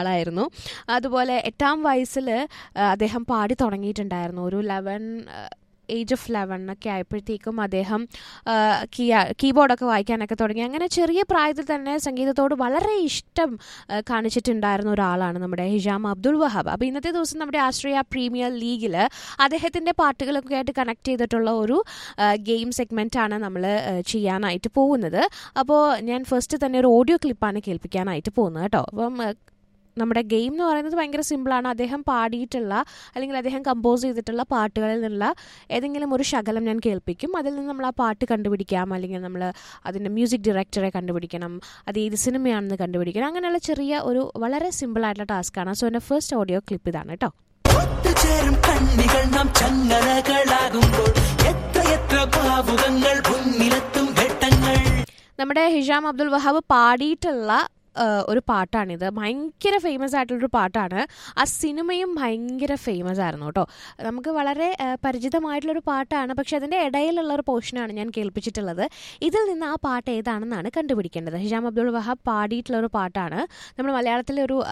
ആളായിരുന്നു അതുപോലെ എട്ടാം വയസ്സിൽ അദ്ദേഹം പാടി തുടങ്ങിയിട്ടുണ്ടായിരുന്നു ഒരു ലെവൻ ഏജ് ഓഫ് ലെവൻ ഒക്കെ ആയപ്പോഴത്തേക്കും അദ്ദേഹം ആ, കീ- കീബോർഡൊക്കെ വായിക്കാനൊക്കെ തുടങ്ങി അങ്ങനെ ചെറിയ പ്രായത്തിൽ തന്നെ സംഗീതത്തോട് വളരെ ഇഷ്ടം ആ, കാണിച്ചിട്ടുണ്ടായിരുന്ന ഒരാളാണ് നമ്മുടെ ഹിജാം അബ്ദുൾ വഹാബ് അപ്പോൾ ഇന്നത്തെ ദിവസം നമ്മുടെ ആസ്ട്രേലിയ പ്രീമിയർ ലീഗിൽ അദ്ദേഹത്തിൻ്റെ പാട്ടുകളൊക്കെ ആയിട്ട് കണക്ട് ചെയ്തിട്ടുള്ള ഒരു ഗെയിം സെഗ്മെൻറ്റാണ് നമ്മൾ ചെയ്യാനായിട്ട് പോകുന്നത് അപ്പോൾ ഞാൻ ഫസ്റ്റ് തന്നെ ഒരു ഓഡിയോ ക്ലിപ്പാണ് കേൾപ്പിക്കാനായിട്ട് പോകുന്നത് കേട്ടോ അപ്പം ആ, നമ്മുടെ ഗെയിം എന്ന് പറയുന്നത് ഭയങ്കര സിമ്പിളാണ് അദ്ദേഹം പാടിയിട്ടുള്ള അല്ലെങ്കിൽ അദ്ദേഹം കമ്പോസ് ചെയ്തിട്ടുള്ള പാട്ടുകളിൽ നിന്നുള്ള ഏതെങ്കിലും ഒരു ശകലം ഞാൻ കേൾപ്പിക്കും അതിൽ നിന്ന് നമ്മൾ ആ പാട്ട് കണ്ടുപിടിക്കാം അല്ലെങ്കിൽ നമ്മൾ അതിൻ്റെ മ്യൂസിക് ഡയറക്ടറെ കണ്ടുപിടിക്കണം അത് ഏത് സിനിമയാണെന്ന് കണ്ടുപിടിക്കണം അങ്ങനെയുള്ള ചെറിയ ഒരു വളരെ സിമ്പിൾ ആയിട്ടുള്ള ടാസ്ക്കാണ് സോ എൻ്റെ ഫസ്റ്റ് ഓഡിയോ ക്ലിപ്പ് ഇതാണ് കേട്ടോ ഒത്തുചേരും കണ്ണികൾ നാം ചങ്ങലകളാകുമ്പോൾ എത്ര എത്ര ഭാവുകങ്ങൾ മുന്നിലെത്തും ഘട്ടങ്ങൾ നമ്മുടെ ഹിഷാം അബ്ദുൽ വഹാബ് പാടിയിട്ടുള്ള ആ, ഒരു പാട്ടാണിത് ഭയങ്കര ഫേമസ് ആയിട്ടുള്ളൊരു പാട്ടാണ് ആ സിനിമയും ഭയങ്കര ഫേമസ് ആയിരുന്നു കേട്ടോ നമുക്ക് വളരെ ആ, പരിചിതമായിട്ടുള്ളൊരു പാട്ടാണ് പക്ഷെ അതിൻ്റെ ഇടയിലുള്ള ഒരു പോർഷനാണ് ഞാൻ കേൾപ്പിച്ചിട്ടുള്ളത് ഇതിൽ നിന്ന് ആ പാട്ട് ഏതാണെന്നാണ് കണ്ടുപിടിക്കേണ്ടത് ഹിഷാം അബ്ദുൾ വഹാബ് പാടിയിട്ടുള്ള ഒരു പാട്ടാണ് നമ്മുടെ മലയാളത്തിലെ ഒരു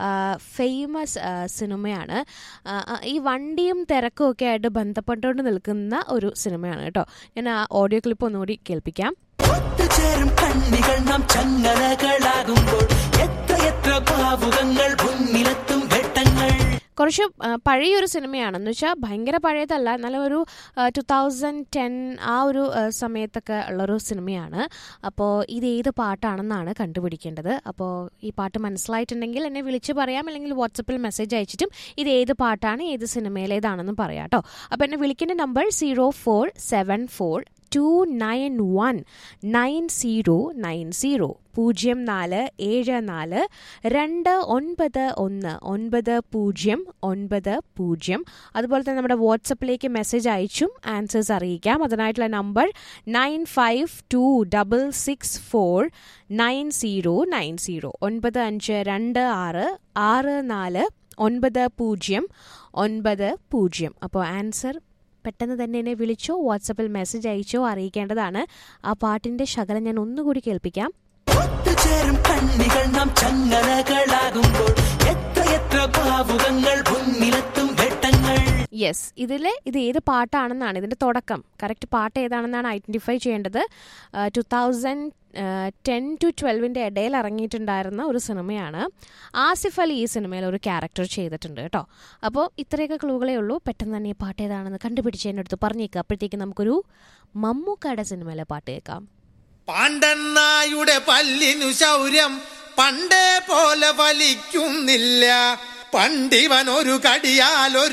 ഫേമസ് സിനിമയാണ് ആ, ആ, ഈ വണ്ടിയും തിരക്കും ഒക്കെ ആയിട്ട് ബന്ധപ്പെട്ടുകൊണ്ട് നിൽക്കുന്ന ഒരു സിനിമയാണ് കേട്ടോ ഞാൻ ആ ഓഡിയോ ക്ലിപ്പ് ഒന്നുകൂടി കേൾപ്പിക്കാം ഒത്തുചേരും കണ്ണികൾ നാം ചങ്ങലകളാകുമ്പോൾ എത്ര എത്ര ഭാവുകങ്ങൾ മുന്നിലെത്തും ഘട്ടങ്ങൾ കുറച്ച് ആ, പഴയൊരു സിനിമയാണ് എന്ന് വെച്ചാൽ ഭയങ്കര പഴയതല്ല എന്നാലും ഒരു ടു തൗസൻഡ് ടെൻ ആ ഒരു ആ, സമയത്തൊക്കെ ഉള്ളൊരു സിനിമയാണ് അപ്പോൾ ഇത് ഏത് പാട്ടാണെന്നാണ് കണ്ടുപിടിക്കേണ്ടത് അപ്പോൾ ഈ പാട്ട് മനസ്സിലായിട്ടുണ്ടെങ്കിൽ എന്നെ വിളിച്ച് പറയാം അല്ലെങ്കിൽ വാട്സപ്പിൽ മെസ്സേജ് അയച്ചിട്ടും ഇത് ഏത് പാട്ടാണ് ഏത് സിനിമയിലേതാണെന്നും പറയാം കേട്ടോ അപ്പോൾ എന്നെ വിളിക്കേണ്ട number zero four seven four two nine one nine zero nine zero പൂജ്യം നാല് ഏഴ് നാല് രണ്ട് ഒൻപത് ഒന്ന് ഒൻപത് പൂജ്യം ഒൻപത് പൂജ്യം അതുപോലെ തന്നെ നമ്മുടെ വാട്സപ്പിലേക്ക് മെസ്സേജ് അയച്ചും ആൻസേഴ്സ് അറിയിക്കാം അതിനായിട്ടുള്ള number nine five two double six four nine zero nine zero ഒൻപത് അഞ്ച് രണ്ട് ആറ് ആറ് നാല് ഒൻപത് പൂജ്യം ഒൻപത് പൂജ്യം അപ്പോൾ ആൻസർ പെട്ടെന്ന് തന്നെ എന്നെ വിളിച്ചോ വാട്സപ്പിൽ മെസ്സേജ് അയച്ചോ അറിയിക്കേണ്ടതാണ് ആ പാട്ടിൻ്റെ ശകലം ഞാൻ ഒന്നുകൂടി കേൾപ്പിക്കാം ഒത്തുചേരും കണ്ണികൾ നാം ചങ്ങലകളാകുമ്പോൾ എത്ര എത്ര ഭാവുകങ്ങൾ മുന്നിലെത്തും ഘട്ടങ്ങൾ യെസ് ഇതിൽ ഇത് ഏത് പാട്ടാണെന്നാണ് ഇതിൻ്റെ തുടക്കം കറക്റ്റ് പാട്ട് ഏതാണെന്നാണ് ഐഡൻറ്റിഫൈ ചെയ്യേണ്ടത് ടു തൗസൻഡ് ടെൻ ടു ട്വൽവിൻ്റെ ഇടയിൽ ഇറങ്ങിയിട്ടുണ്ടായിരുന്ന ഒരു സിനിമയാണ് ആസിഫ് അലി ഈ സിനിമയിൽ ഒരു ക്യാരക്ടർ ചെയ്തിട്ടുണ്ട് കേട്ടോ അപ്പോൾ ഇത്രയൊക്കെ ക്ലൂകളേ ഉള്ളൂ പെട്ടെന്ന് തന്നെ ഈ പാട്ട് ഏതാണെന്ന് കണ്ടുപിടിച്ച് എൻ്റെ അടുത്ത് പറഞ്ഞേക്കുക അപ്പോഴത്തേക്ക് നമുക്കൊരു മമ്മൂക്കയുടെ സിനിമയിലെ പാട്ട് കേൾക്കാം പാണ്ഡന്നായുടെ പല്ലിനു ശൗര്യം പണ്ടേ പോലെ വലിക്കുന്നില്ല പണ്ടിവൻ ഒരു കടിയാലൊരു